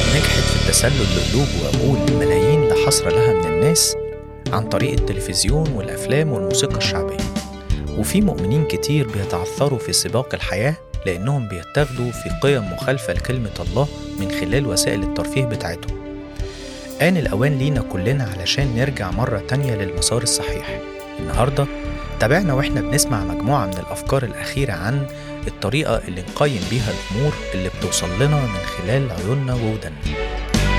هوليوود نجحت في التسلل لقلوب وعقول ملايين لا حصر لها من الناس عن طريق التلفزيون والأفلام والموسيقى الشعبية وفي مؤمنين كتير بيتعثروا في سباق الحياة لأنهم بيتاخدوا في قيم مخالفة لكلمة الله من خلال وسائل الترفيه بتاعتهم آن الأوان لينا كلنا علشان نرجع مرة تانية للمسار الصحيح النهاردة تابعنا وإحنا بنسمع مجموعة من الأفكار الأخيرة عن الطريقة اللي نقيم بيها الأمور اللي بتوصل لنا من خلال عيوننا وودنا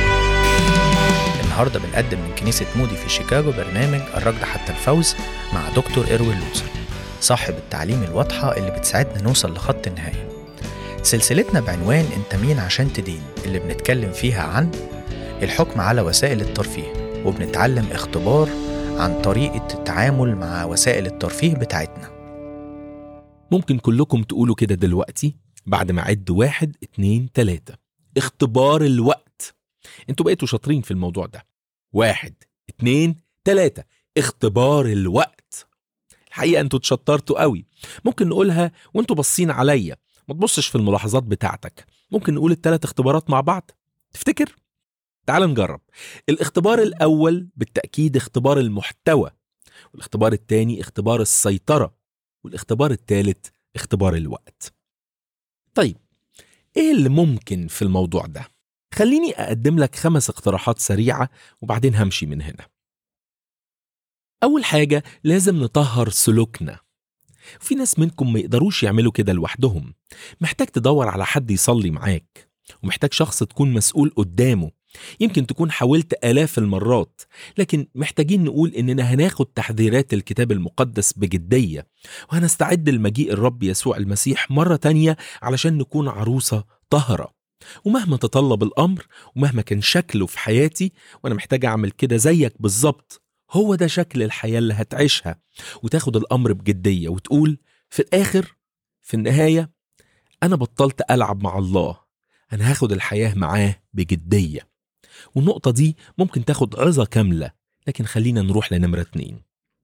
النهاردة بنقدم من كنيسة مودي في شيكاغو برنامج الركض حتى الفوز مع دكتور إروين لوزر صاحب التعليم الواضحة اللي بتساعدنا نوصل لخط النهاية سلسلتنا بعنوان انت مين عشان تدين اللي بنتكلم فيها عن الحكم على وسائل الترفيه وبنتعلم اختبار عن طريقة التعامل مع وسائل الترفيه بتاعتنا ممكن كلكم تقولوا كده دلوقتي بعد ما عد واحد اتنين تلاتة اختبار الوقت انتوا بقيتوا شاطرين في الموضوع ده واحد اتنين تلاتة اختبار الوقت الحقيقة انتوا اتشطرتوا قوي ممكن نقولها وانتوا باصين عليا ما تبصش في الملاحظات بتاعتك ممكن نقول التلات اختبارات مع بعض تفتكر تعال نجرب الاختبار الأول بالتأكيد اختبار المحتوى والاختبار الثاني اختبار السيطرة والاختبار الثالث اختبار الوقت طيب ايه اللي ممكن في الموضوع ده خليني أقدم لك خمس اقتراحات سريعة وبعدين همشي من هنا أول حاجة لازم نطهر سلوكنا في ناس منكم ما يقدروش يعملوا كده لوحدهم محتاج تدور على حد يصلي معاك ومحتاج شخص تكون مسؤول قدامه يمكن تكون حاولت آلاف المرات لكن محتاجين نقول إننا هناخد تحذيرات الكتاب المقدس بجدية وهنستعد لمجيء الرب يسوع المسيح مرة تانية علشان نكون عروسة طهرة ومهما تطلب الأمر ومهما كان شكله في حياتي وأنا محتاج أعمل كده زيك بالظبط هو ده شكل الحياة اللي هتعيشها وتاخد الأمر بجدية وتقول في الآخر في النهاية أنا بطلت ألعب مع الله أنا هاخد الحياة معاه بجدية والنقطة دي ممكن تاخد عظة كاملة لكن خلينا نروح لنمرة اتنين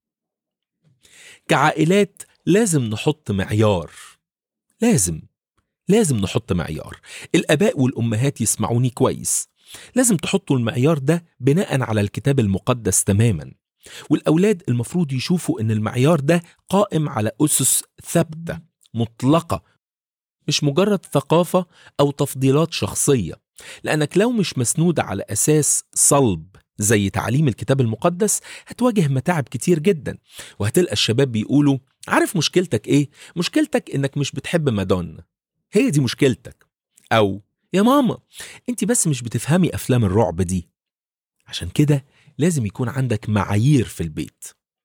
كعائلات لازم نحط معيار لازم لازم نحط معيار الآباء والأمهات يسمعوني كويس لازم تحطوا المعيار ده بناء على الكتاب المقدس تماما والأولاد المفروض يشوفوا إن المعيار ده قائم على أسس ثابتة مطلقة مش مجرد ثقافة أو تفضيلات شخصية لأنك لو مش مسنودة على أساس صلب زي تعليم الكتاب المقدس هتواجه متاعب كتير جدا وهتلقى الشباب بيقولوا عارف مشكلتك ايه؟ مشكلتك انك مش بتحب مادونا هي دي مشكلتك أو يا ماما انت بس مش بتفهمي أفلام الرعب دي عشان كده لازم يكون عندك معايير في البيت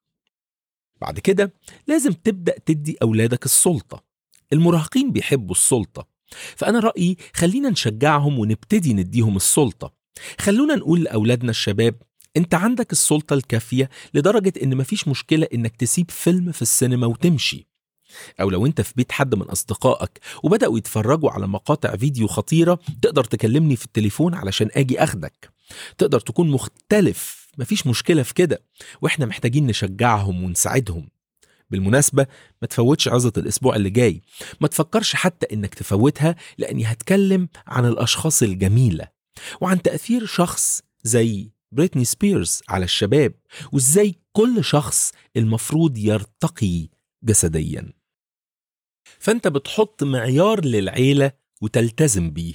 بعد كده لازم تبدأ تدي أولادك السلطة المراهقين بيحبوا السلطة فأنا رأيي خلينا نشجعهم ونبتدي نديهم السلطة خلونا نقول لأولادنا الشباب أنت عندك السلطة الكافية لدرجة إن مفيش مشكلة إنك تسيب فيلم في السينما وتمشي أو لو أنت في بيت حد من أصدقائك وبدأوا يتفرجوا على مقاطع فيديو خطيرة تقدر تكلمني في التليفون علشان أجي أخدك تقدر تكون مختلف مفيش مشكلة في كده وإحنا محتاجين نشجعهم ونساعدهم بالمناسبة ما تفوتش عظة الأسبوع اللي جاي ما تفكرش حتى إنك تفوتها لأني هتكلم عن الأشخاص الجميلة وعن تأثير شخص زي بريتني سبيرز على الشباب وإزاي كل شخص المفروض يرتقي جسديا فأنت بتحط معيار للعيلة وتلتزم بيه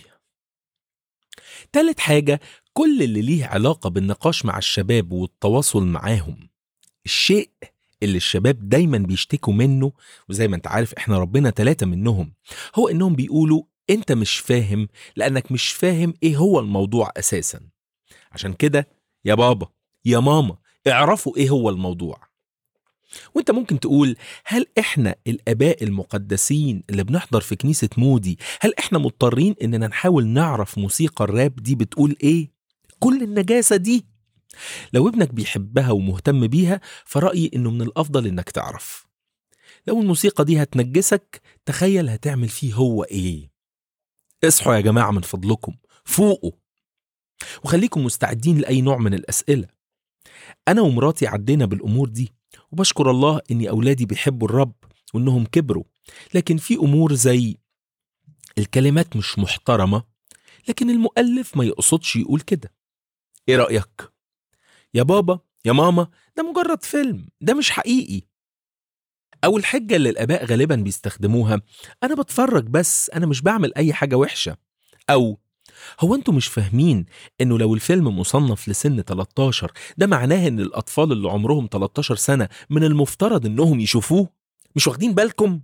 تالت حاجة كل اللي ليه علاقة بالنقاش مع الشباب والتواصل معاهم الشيء اللي الشباب دايما بيشتكوا منه وزي ما انت عارف احنا ربنا ثلاثة منهم هو انهم بيقولوا انت مش فاهم لانك مش فاهم ايه هو الموضوع اساسا عشان كده يا بابا يا ماما اعرفوا ايه هو الموضوع وانت ممكن تقول هل احنا الاباء المقدسين اللي بنحضر في كنيسة مودي هل احنا مضطرين اننا نحاول نعرف موسيقى الراب دي بتقول ايه كل النجاسة دي لو ابنك بيحبها ومهتم بيها فرأيي إنه من الأفضل إنك تعرف لو الموسيقى دي هتنجسك تخيل هتعمل فيه هو إيه اصحوا يا جماعة من فضلكم فوقوا وخليكم مستعدين لأي نوع من الأسئلة أنا ومراتي عدينا بالأمور دي وبشكر الله إني أولادي بيحبوا الرب وإنهم كبروا لكن في أمور زي الكلمات مش محترمة لكن المؤلف ما يقصدش يقول كده ايه رأيك؟ يا بابا يا ماما ده مجرد فيلم ده مش حقيقي أو الحجة اللي الآباء غالبا بيستخدموها أنا بتفرج بس أنا مش بعمل أي حاجة وحشة أو هو أنتوا مش فاهمين إنه لو الفيلم مصنف لسن 13 ده معناه إن الأطفال اللي عمرهم 13 سنة من المفترض إنهم يشوفوه مش واخدين بالكم؟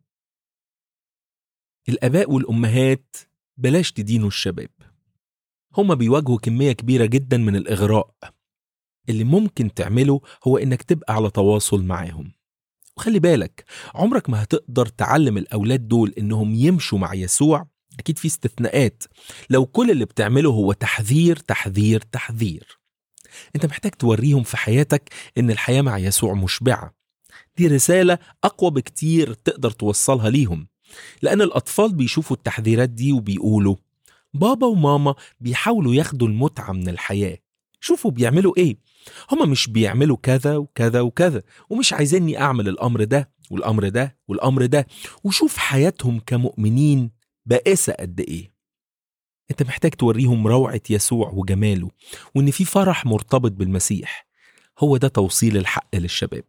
الآباء والأمهات بلاش تدينوا الشباب هما بيواجهوا كمية كبيرة جدا من الإغراء اللي ممكن تعمله هو إنك تبقى على تواصل معاهم وخلي بالك عمرك ما هتقدر تعلم الأولاد دول إنهم يمشوا مع يسوع أكيد في استثناءات لو كل اللي بتعمله هو تحذير تحذير تحذير أنت محتاج توريهم في حياتك إن الحياة مع يسوع مشبعة دي رسالة أقوى بكتير تقدر توصلها ليهم لأن الأطفال بيشوفوا التحذيرات دي وبيقولوا بابا وماما بيحاولوا ياخدوا المتعة من الحياة شوفوا بيعملوا إيه هما مش بيعملوا كذا وكذا وكذا ومش عايزيني أعمل الأمر ده والأمر ده والأمر ده وشوف حياتهم كمؤمنين بائسة قد إيه أنت محتاج توريهم روعة يسوع وجماله وإن في فرح مرتبط بالمسيح هو ده توصيل الحق للشباب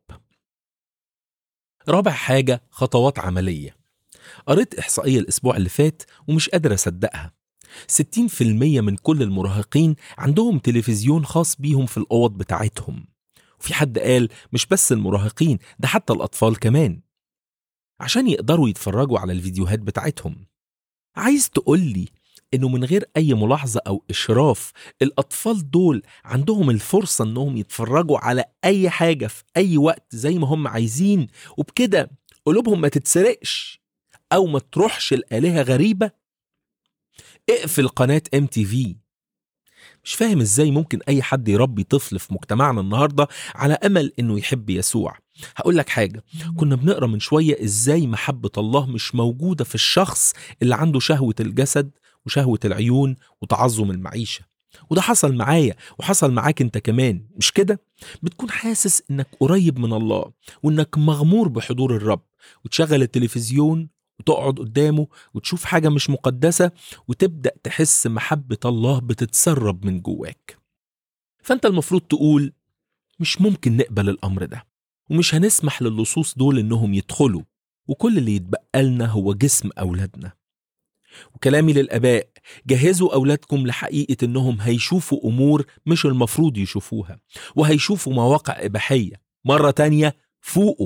رابع حاجة خطوات عملية قريت إحصائية الأسبوع اللي فات ومش قادر أصدقها 60% من كل المراهقين عندهم تلفزيون خاص بيهم في الأوض بتاعتهم وفي حد قال مش بس المراهقين ده حتى الأطفال كمان عشان يقدروا يتفرجوا على الفيديوهات بتاعتهم عايز تقولي إنه من غير أي ملاحظة أو إشراف الأطفال دول عندهم الفرصة إنهم يتفرجوا على أي حاجة في أي وقت زي ما هم عايزين وبكده قلوبهم ما تتسرقش أو ما تروحش الآلهة غريبة اقفل قناة ام تي في مش فاهم ازاي ممكن اي حد يربي طفل في مجتمعنا النهارده على امل انه يحب يسوع هقول لك حاجه كنا بنقرا من شويه ازاي محبه الله مش موجوده في الشخص اللي عنده شهوه الجسد وشهوه العيون وتعظم المعيشه وده حصل معايا وحصل معاك انت كمان مش كده بتكون حاسس انك قريب من الله وانك مغمور بحضور الرب وتشغل التلفزيون وتقعد قدامه وتشوف حاجة مش مقدسة وتبدأ تحس محبة الله بتتسرب من جواك فأنت المفروض تقول مش ممكن نقبل الأمر ده ومش هنسمح للصوص دول إنهم يدخلوا وكل اللي يتبقى لنا هو جسم أولادنا وكلامي للآباء جهزوا أولادكم لحقيقة إنهم هيشوفوا أمور مش المفروض يشوفوها وهيشوفوا مواقع إباحية مرة تانية فوقوا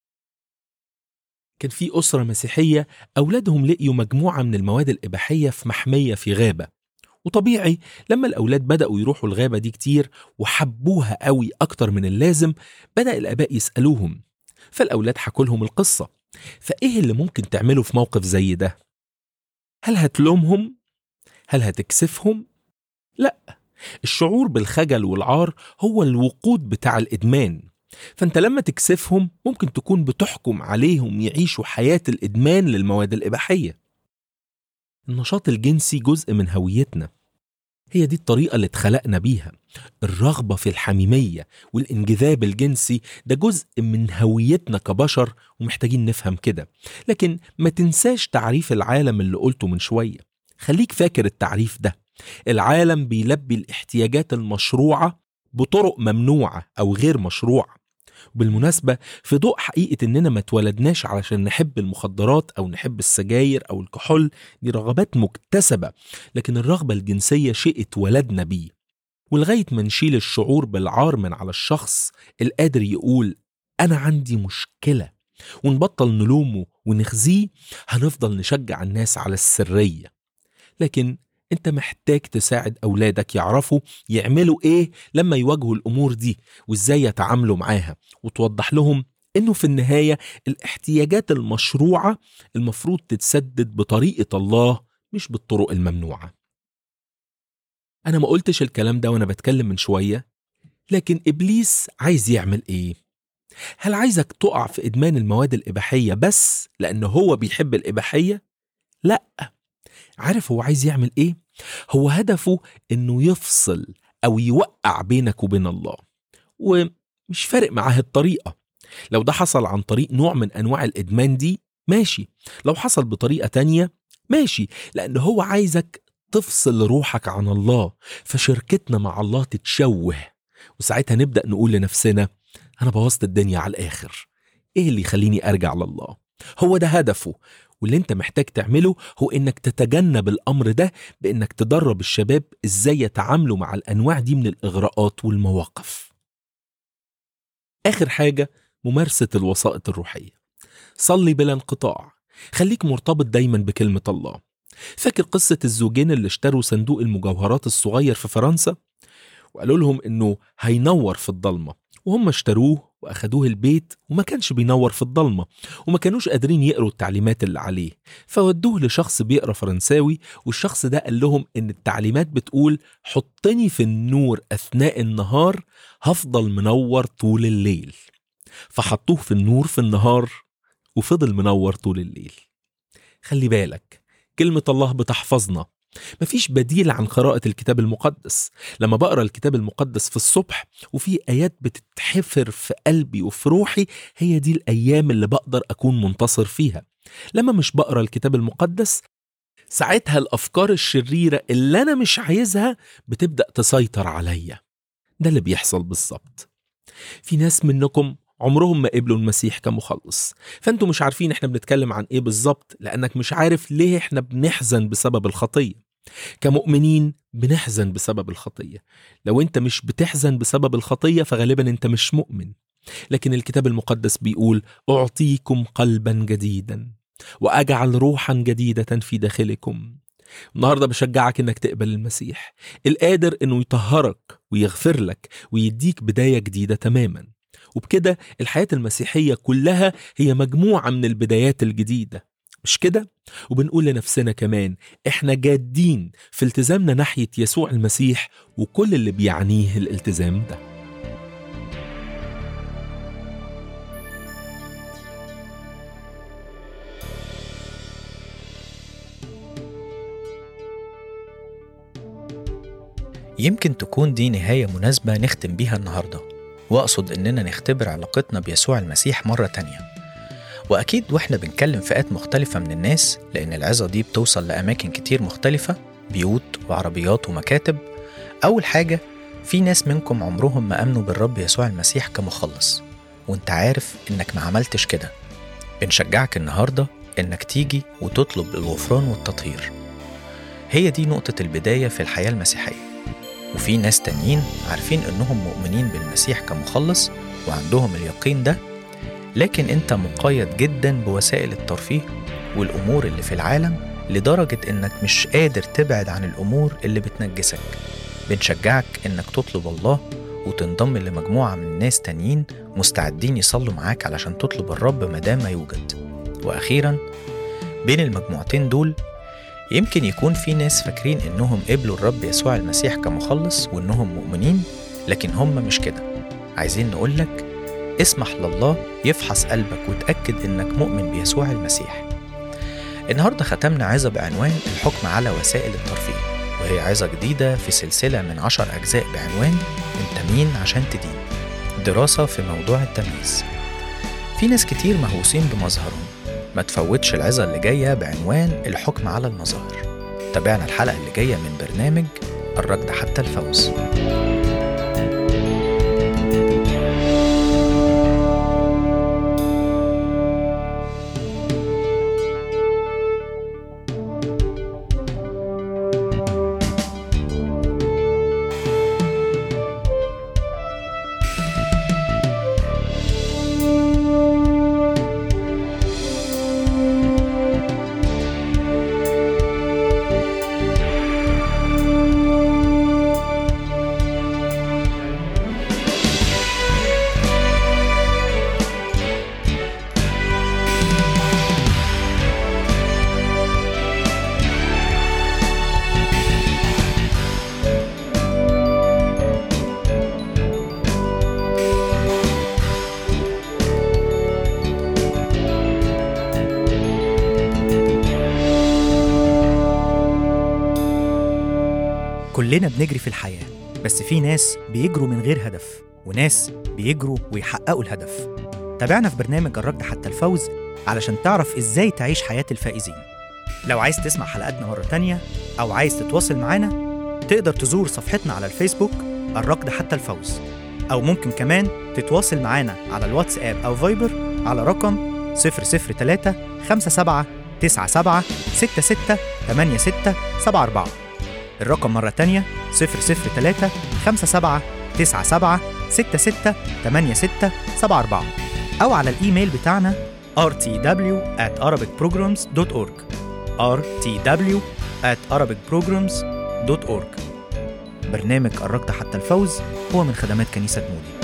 كان في أسرة مسيحية أولادهم لقيوا مجموعة من المواد الإباحية في محمية في غابة وطبيعي لما الأولاد بدأوا يروحوا الغابة دي كتير وحبوها قوي أكتر من اللازم بدأ الآباء يسألوهم فالأولاد حكوا لهم القصة فإيه اللي ممكن تعمله في موقف زي ده؟ هل هتلومهم؟ هل هتكسفهم؟ لا الشعور بالخجل والعار هو الوقود بتاع الإدمان فانت لما تكسفهم ممكن تكون بتحكم عليهم يعيشوا حياة الإدمان للمواد الإباحية النشاط الجنسي جزء من هويتنا هي دي الطريقة اللي اتخلقنا بيها الرغبة في الحميمية والانجذاب الجنسي ده جزء من هويتنا كبشر ومحتاجين نفهم كده لكن ما تنساش تعريف العالم اللي قلته من شوية خليك فاكر التعريف ده العالم بيلبي الاحتياجات المشروعة بطرق ممنوعة أو غير مشروعة بالمناسبة في ضوء حقيقة إننا ما اتولدناش علشان نحب المخدرات أو نحب السجاير أو الكحول دي رغبات مكتسبة لكن الرغبة الجنسية شيء اتولدنا بيه ولغاية ما نشيل الشعور بالعار من على الشخص القادر يقول أنا عندي مشكلة ونبطل نلومه ونخزيه هنفضل نشجع الناس على السرية لكن انت محتاج تساعد اولادك يعرفوا يعملوا ايه لما يواجهوا الامور دي وازاي يتعاملوا معاها وتوضح لهم انه في النهايه الاحتياجات المشروعه المفروض تتسدد بطريقه الله مش بالطرق الممنوعه انا ما قلتش الكلام ده وانا بتكلم من شويه لكن ابليس عايز يعمل ايه هل عايزك تقع في ادمان المواد الاباحيه بس لان هو بيحب الاباحيه لا عارف هو عايز يعمل ايه هو هدفه انه يفصل او يوقع بينك وبين الله ومش فارق معاه الطريقه لو ده حصل عن طريق نوع من انواع الادمان دي ماشي لو حصل بطريقه تانية ماشي لان هو عايزك تفصل روحك عن الله فشركتنا مع الله تتشوه وساعتها نبدأ نقول لنفسنا أنا بوظت الدنيا على الآخر إيه اللي يخليني أرجع لله هو ده هدفه واللي انت محتاج تعمله هو انك تتجنب الامر ده بانك تدرب الشباب ازاي يتعاملوا مع الانواع دي من الاغراءات والمواقف اخر حاجه ممارسه الوسائط الروحيه صلي بلا انقطاع خليك مرتبط دايما بكلمه الله فاكر قصه الزوجين اللي اشتروا صندوق المجوهرات الصغير في فرنسا وقالوا لهم انه هينور في الضلمه وهم اشتروه واخدوه البيت وما كانش بينور في الضلمه وما كانوش قادرين يقروا التعليمات اللي عليه فودوه لشخص بيقرا فرنساوي والشخص ده قال لهم ان التعليمات بتقول حطني في النور اثناء النهار هفضل منور طول الليل فحطوه في النور في النهار وفضل منور طول الليل خلي بالك كلمة الله بتحفظنا مفيش بديل عن قراءة الكتاب المقدس لما بقرا الكتاب المقدس في الصبح وفي آيات بتتحفر في قلبي وفي روحي هي دي الأيام اللي بقدر أكون منتصر فيها لما مش بقرا الكتاب المقدس ساعتها الأفكار الشريرة اللي أنا مش عايزها بتبدأ تسيطر عليا ده اللي بيحصل بالظبط في ناس منكم عمرهم ما قبلوا المسيح كمخلص فانتوا مش عارفين احنا بنتكلم عن ايه بالظبط لانك مش عارف ليه احنا بنحزن بسبب الخطيه كمؤمنين بنحزن بسبب الخطيه لو انت مش بتحزن بسبب الخطيه فغالبا انت مش مؤمن لكن الكتاب المقدس بيقول اعطيكم قلبا جديدا واجعل روحا جديده في داخلكم النهارده بشجعك انك تقبل المسيح القادر انه يطهرك ويغفر لك ويديك بدايه جديده تماما وبكده الحياة المسيحية كلها هي مجموعة من البدايات الجديدة مش كده؟ وبنقول لنفسنا كمان احنا جادين في التزامنا ناحية يسوع المسيح وكل اللي بيعنيه الالتزام ده يمكن تكون دي نهاية مناسبة نختم بيها النهارده وأقصد إننا نختبر علاقتنا بيسوع المسيح مرة تانية وأكيد وإحنا بنكلم فئات مختلفة من الناس لأن العظة دي بتوصل لأماكن كتير مختلفة بيوت وعربيات ومكاتب أول حاجة في ناس منكم عمرهم ما أمنوا بالرب يسوع المسيح كمخلص وانت عارف إنك ما عملتش كده بنشجعك النهاردة إنك تيجي وتطلب الغفران والتطهير هي دي نقطة البداية في الحياة المسيحية وفي ناس تانيين عارفين انهم مؤمنين بالمسيح كمخلص وعندهم اليقين ده لكن انت مقيد جدا بوسائل الترفيه والامور اللي في العالم لدرجة انك مش قادر تبعد عن الامور اللي بتنجسك بنشجعك انك تطلب الله وتنضم لمجموعة من ناس تانيين مستعدين يصلوا معاك علشان تطلب الرب مدام ما يوجد واخيرا بين المجموعتين دول يمكن يكون في ناس فاكرين انهم قبلوا الرب يسوع المسيح كمخلص وانهم مؤمنين لكن هم مش كده عايزين نقولك اسمح لله يفحص قلبك وتأكد انك مؤمن بيسوع المسيح النهاردة ختمنا عظة بعنوان الحكم على وسائل الترفيه وهي عظة جديدة في سلسلة من عشر أجزاء بعنوان أنت مين عشان تدين دراسة في موضوع التمييز في ناس كتير مهووسين بمظهرهم ما تفوتش العظة اللي جاية بعنوان الحكم على المظاهر تابعنا الحلقة اللي جاية من برنامج الركض حتى الفوز كلنا بنجري في الحياة بس في ناس بيجروا من غير هدف وناس بيجروا ويحققوا الهدف تابعنا في برنامج الركض حتى الفوز علشان تعرف ازاي تعيش حياة الفائزين لو عايز تسمع حلقاتنا مرة تانية أو عايز تتواصل معانا تقدر تزور صفحتنا على الفيسبوك الركض حتى الفوز أو ممكن كمان تتواصل معانا على الواتساب أو فايبر على رقم 003 57 97 66 86 74 الرقم مرة تانية 003 57 97 66 86 74 أو على الإيميل بتاعنا rtw at arabicprograms.org rtw at arabicprograms.org برنامج قربت حتى الفوز هو من خدمات كنيسة مودي